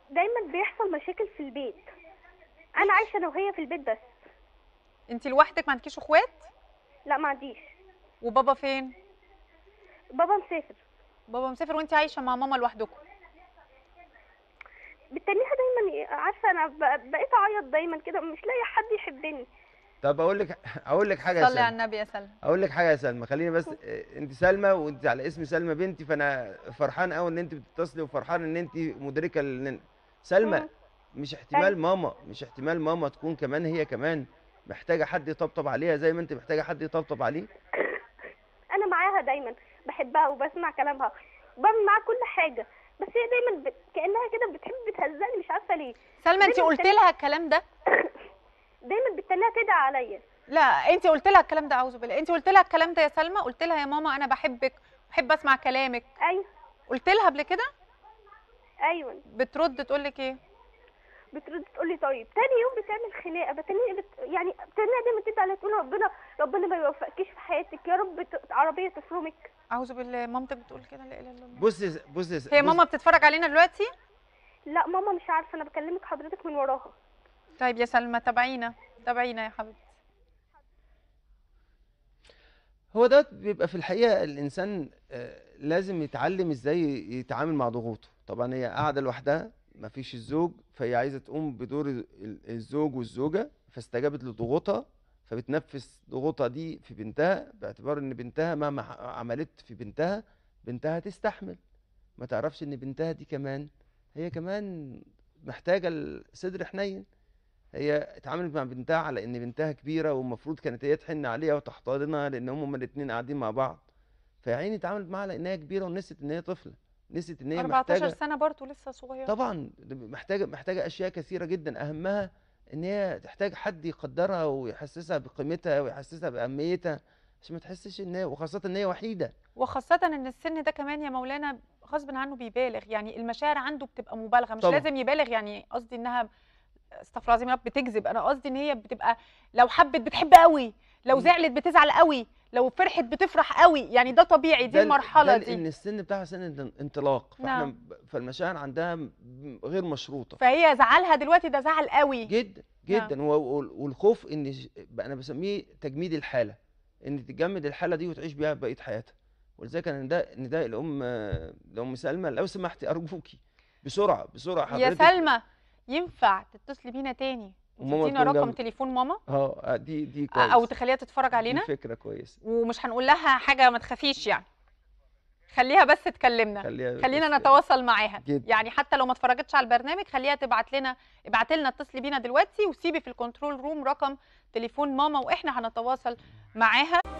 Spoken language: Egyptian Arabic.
دايما بيحصل مشاكل في البيت انا عايشه انا وهي في البيت بس انت لوحدك ما عندكيش اخوات لا ما عنديش وبابا فين بابا مسافر بابا مسافر وانت عايشه مع ماما لوحدكم بتنيها دايما عارفه انا ب- بقيت اعيط دايما كده مش لاقي حد يحبني طب اقول لك اقول لك حاجه يا صلي على سلمى النبي يا سلمى اقول لك حاجه يا سلمى خليني بس آه، انت سلمى وانت على اسم سلمى بنتي فانا فرحان قوي ان انت بتتصلي وفرحان ان انت مدركه ان سلمى مم. مش احتمال ماما مش احتمال ماما تكون كمان هي كمان محتاجه حد يطبطب عليها زي ما انت محتاجه حد يطبطب عليه انا معاها دايما بحبها وبسمع كلامها وبعمل معاها كل حاجه بس هي دايما ب... كانها كده بتحب تهزقني مش عارفه ليه سلمى انت دايماً قلت بتن- لها الكلام ده دايما بتنها تدعي عليا لا انت قلت لها الكلام ده اعوذ بالله انت قلت لها الكلام ده يا سلمى قلت لها يا ماما انا بحبك بحب اسمع كلامك ايوه قلت لها قبل كده ايوه بترد تقول لك ايه بترد تقول لي طيب تاني يوم بتعمل خناقه بتاني بت... يعني بتاني دايما تدعي عليا تقول ربنا ربنا ما يوفقكيش في حياتك يا رب ت... عربيه تفرمك اعوذ بالله مامتك بتقول كده لا اله الا الله بص يا س- بص يا س- هي بص- ماما بتتفرج علينا دلوقتي لا ماما مش عارفه انا بكلمك حضرتك من وراها طيب يا سلمى تابعينا تابعينا يا حبيبتي هو ده بيبقى في الحقيقة الإنسان آه، لازم يتعلم إزاي يتعامل مع ضغوطه طبعا هي قاعدة لوحدها مفيش الزوج فهي عايزة تقوم بدور ال- الزوج والزوجة فاستجابت لضغوطها فبتنفس ضغوطها دي في بنتها باعتبار إن بنتها مهما ح- عملت في بنتها بنتها تستحمل ما تعرفش إن بنتها دي كمان هي كمان محتاجة الصدر حنين هي اتعاملت مع بنتها على ان بنتها كبيره والمفروض كانت هي تحن عليها وتحتضنها لان هم هما الاتنين قاعدين مع بعض فيا عيني اتعاملت معاها لانها كبيره ونسيت ان هي طفله نسيت ان هي 14 محتاجه سنه برضه لسه صغيره طبعا محتاجه محتاجه اشياء كثيره جدا اهمها ان هي تحتاج حد يقدرها ويحسسها بقيمتها ويحسسها باهميتها عشان ما تحسش ان هي وخاصه ان هي وحيده وخاصة ان السن ده كمان يا مولانا غصب عنه بيبالغ يعني المشاعر عنده بتبقى مبالغة مش طبعا. لازم يبالغ يعني قصدي انها استغفر الله العظيم يا رب بتكذب انا قصدي ان هي بتبقى لو حبت بتحب قوي لو مم. زعلت بتزعل قوي لو فرحت بتفرح قوي يعني ده طبيعي دي ده ال- المرحلة ده ان دي السن بتاعها سن الان- انطلاق فاحنا نعم. ب- فالمشاعر عندها م- غير مشروطه فهي زعلها دلوقتي ده زعل قوي جدا نعم. جدا و- و- والخوف ان ش- بقى انا بسميه تجميد الحاله ان تجمد الحاله دي وتعيش بيها بقيه حياتها ولذلك انا ده ان ده الام الام سلمى لو سمحتي ارجوكي بسرعه بسرعه يا حضرتك سلمى ينفع تتصلي بينا تاني وماما وتدينا تكون رقم جنب- تليفون ماما اه دي دي كويس او تخليها تتفرج علينا دي فكره كويسه ومش هنقول لها حاجة ما تخافيش يعني خليها بس تكلمنا خليها خلينا بس- نتواصل معاها جدا. يعني حتى لو ما اتفرجتش على البرنامج خليها تبعت لنا ابعت لنا اتصلي بينا دلوقتي وسيبي في الكنترول روم رقم تليفون ماما واحنا هنتواصل معاها